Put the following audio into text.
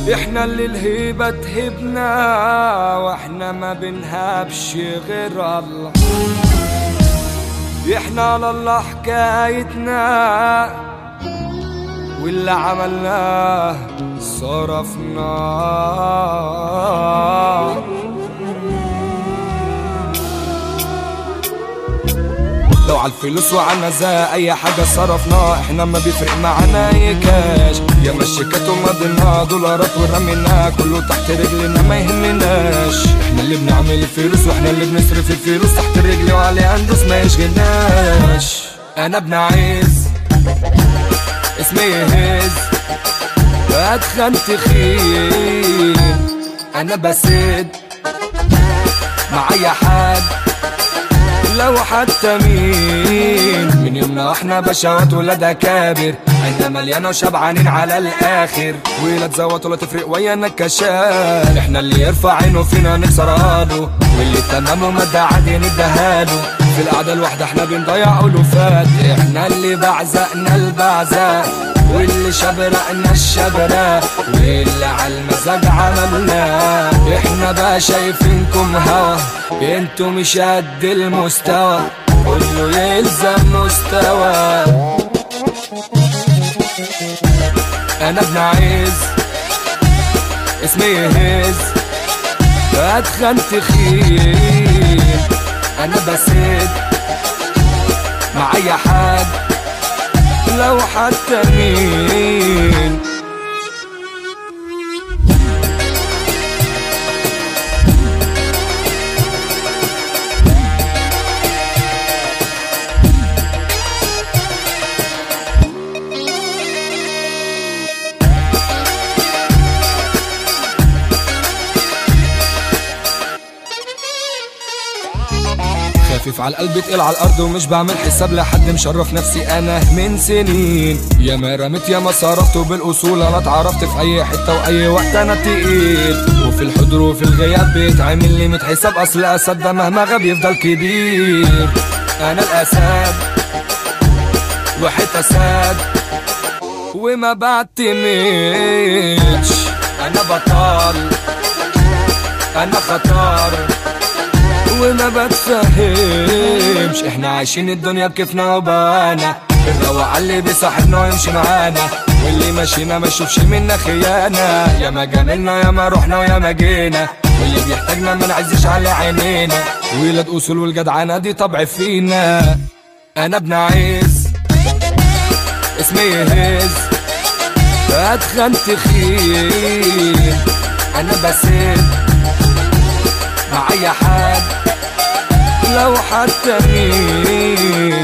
احنا اللي الهيبة تهبنا واحنا ما بنهابش غير الله احنا على الله حكايتنا واللي عملناه صرفناه لو على الفلوس وعنا زي اي حاجة صرفناها احنا ما بيفرق معانا اي كاش يا مشيكات ومضينا دولارات ورميناها كله تحت رجلنا ما يهمناش احنا اللي بنعمل الفلوس واحنا اللي بنصرف الفلوس تحت الرجل وعليها ندوس ما يشغلناش انا ابن عز اسمي يهز اتخن تخين انا بسد مع اي حد لو حتى مين من يومنا واحنا بشوات ولاد اكابر عينا مليانه وشبعانين على الاخر ولا تزوت ولا تفرق ويانا كشال احنا اللي يرفع عينه فينا نكسر عاده واللي تمام ومدى عادي ندهاله في القعده الواحده احنا بنضيع الوفات احنا اللي بعزقنا البعزق واللي شبرقنا الشبرة واللي على المزاج عملنا احنا بقى شايفينكم هوا انتوا مش قد المستوى كله يلزم مستوى انا ابن عز اسمي يهز اتخن تخين انا بسد مع اي حد لو حتى مين خفيف على القلب تقيل على الارض ومش بعمل حساب لحد مشرف نفسي انا من سنين يا ما رميت يا ما صرفت بالاصول انا اتعرفت في اي حته واي وقت انا تقيل وفي الحضور وفي الغياب بيتعمل لي ميت حساب اصل اسد ده مهما غاب يفضل كبير انا الاسد وحيت اسد وما بعتمدش انا بطل انا خطر وما بتفهمش احنا عايشين الدنيا بكيفنا وبانا الروعة اللي بيصاحبنا ويمشي معانا واللي ماشينا ما يشوفش منا خيانة يا ما جاملنا يا ما رحنا ويا ما جينا واللي بيحتاجنا ما نعزش على عينينا ولاد اصول والجدعانة دي طبع فينا انا ابن عز اسمي يهز اتخن تخين انا بسد مع اي حد لو حتى مين